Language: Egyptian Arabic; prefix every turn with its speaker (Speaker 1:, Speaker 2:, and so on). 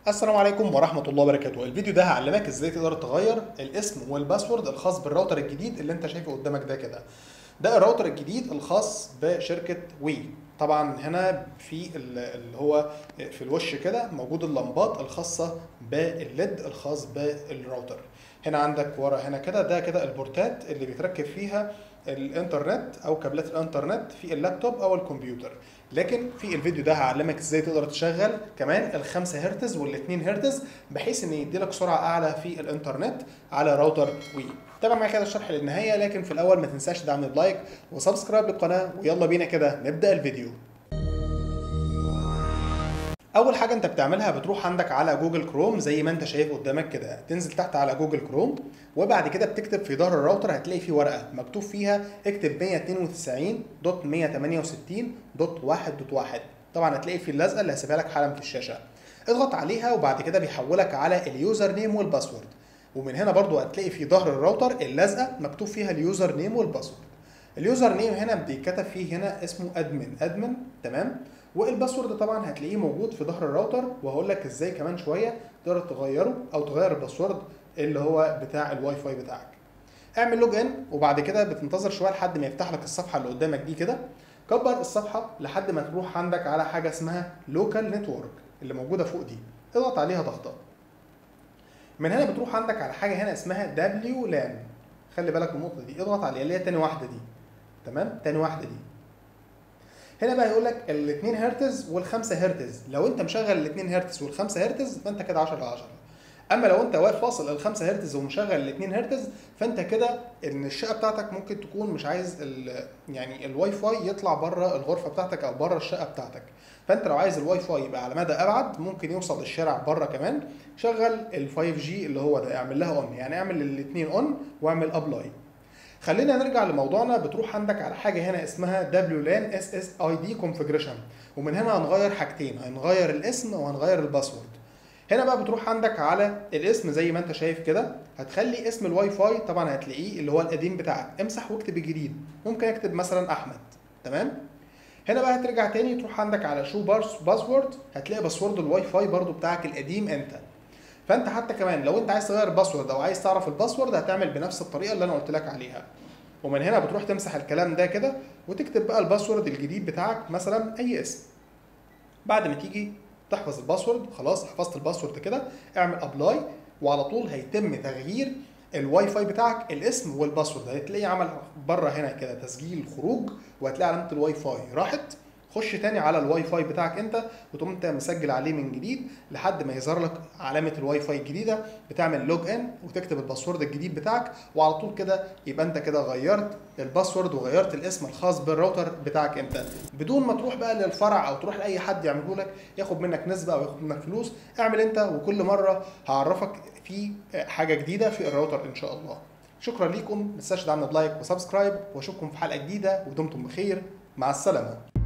Speaker 1: السلام عليكم ورحمة الله وبركاته الفيديو ده هعلمك ازاي تقدر تغير الاسم والباسورد الخاص بالراوتر الجديد اللي انت شايفه قدامك ده كده ده الراوتر الجديد الخاص بشركة وي طبعا هنا في ال- اللي هو في الوش كده موجود اللمبات الخاصة بالليد الخاص بالراوتر هنا عندك ورا هنا كده ده كده البورتات اللي بيتركب فيها الانترنت او كابلات الانترنت في اللابتوب او الكمبيوتر لكن في الفيديو ده هعلمك ازاي تقدر تشغل كمان ال 5 هرتز وال 2 هرتز بحيث ان يديلك سرعه اعلى في الانترنت على راوتر وي تابع معايا كده الشرح للنهايه لكن في الاول ما تنساش تدعمني بلايك وسبسكرايب للقناه ويلا بينا كده نبدا الفيديو اول حاجه انت بتعملها بتروح عندك على جوجل كروم زي ما انت شايف قدامك كده تنزل تحت على جوجل كروم وبعد كده بتكتب في ظهر الراوتر هتلاقي في ورقه مكتوب فيها اكتب 192.168.1.1 طبعا هتلاقي في اللزقه اللي هسيبها لك حالا في الشاشه اضغط عليها وبعد كده بيحولك على اليوزر نيم والباسورد ومن هنا برضو هتلاقي في ظهر الراوتر اللزقه مكتوب فيها اليوزر نيم والباسورد اليوزر نيم هنا بيتكتب فيه هنا اسمه ادمن ادمن تمام والباسورد طبعا هتلاقيه موجود في ظهر الراوتر وهقول لك ازاي كمان شويه تقدر تغيره او تغير الباسورد اللي هو بتاع الواي فاي بتاعك اعمل لوج ان وبعد كده بتنتظر شويه لحد ما يفتح لك الصفحه اللي قدامك دي كده كبر الصفحه لحد ما تروح عندك على حاجه اسمها لوكال نتورك اللي موجوده فوق دي اضغط عليها ضغطه من هنا بتروح عندك على حاجه هنا اسمها دبليو لان خلي بالك من النقطه دي اضغط عليها اللي هي تاني واحده دي تمام تاني واحده دي هنا بقى يقول لك ال 2 هرتز وال 5 هرتز لو انت مشغل ال 2 هرتز وال 5 هرتز فانت كده 10 على 10 اما لو انت واقف فاصل ال 5 هرتز ومشغل ال 2 هرتز فانت كده ان الشقه بتاعتك ممكن تكون مش عايز ال يعني الواي فاي يطلع بره الغرفه بتاعتك او بره الشقه بتاعتك فانت لو عايز الواي فاي يبقى على مدى ابعد ممكن يوصل للشارع بره كمان شغل ال 5 جي اللي هو ده اعمل لها اون يعني اعمل الاثنين اون واعمل ابلاي خلينا نرجع لموضوعنا بتروح عندك على حاجه هنا اسمها WLAN SSID configuration ومن هنا هنغير حاجتين هنغير الاسم وهنغير الباسورد هنا بقى بتروح عندك على الاسم زي ما انت شايف كده هتخلي اسم الواي فاي طبعا هتلاقيه اللي هو القديم بتاعك امسح واكتب الجديد ممكن اكتب مثلا احمد تمام هنا بقى هترجع تاني تروح عندك على شو باسورد هتلاقي باسورد الواي فاي برضو بتاعك القديم انت فانت حتى كمان لو انت عايز تغير الباسورد او عايز تعرف الباسورد هتعمل بنفس الطريقه اللي انا قلت لك عليها ومن هنا بتروح تمسح الكلام ده كده وتكتب بقى الباسورد الجديد بتاعك مثلا اي اسم بعد ما تيجي تحفظ الباسورد خلاص حفظت الباسورد كده اعمل ابلاي وعلى طول هيتم تغيير الواي فاي بتاعك الاسم والباسورد هتلاقي عمل بره هنا كده تسجيل خروج وهتلاقي علامه الواي فاي راحت خش تاني على الواي فاي بتاعك انت وتقوم انت مسجل عليه من جديد لحد ما يظهر لك علامه الواي فاي الجديده بتعمل لوج ان وتكتب الباسورد الجديد بتاعك وعلى طول كده يبقى انت كده غيرت الباسورد وغيرت الاسم الخاص بالراوتر بتاعك انت بدون ما تروح بقى للفرع او تروح لاي حد يعمله لك ياخد منك نسبه او ياخد منك فلوس اعمل انت وكل مره هعرفك في حاجه جديده في الراوتر ان شاء الله شكرا ليكم ما تنساش تدعمنا بلايك وسبسكرايب واشوفكم في حلقه جديده ودمتم بخير مع السلامه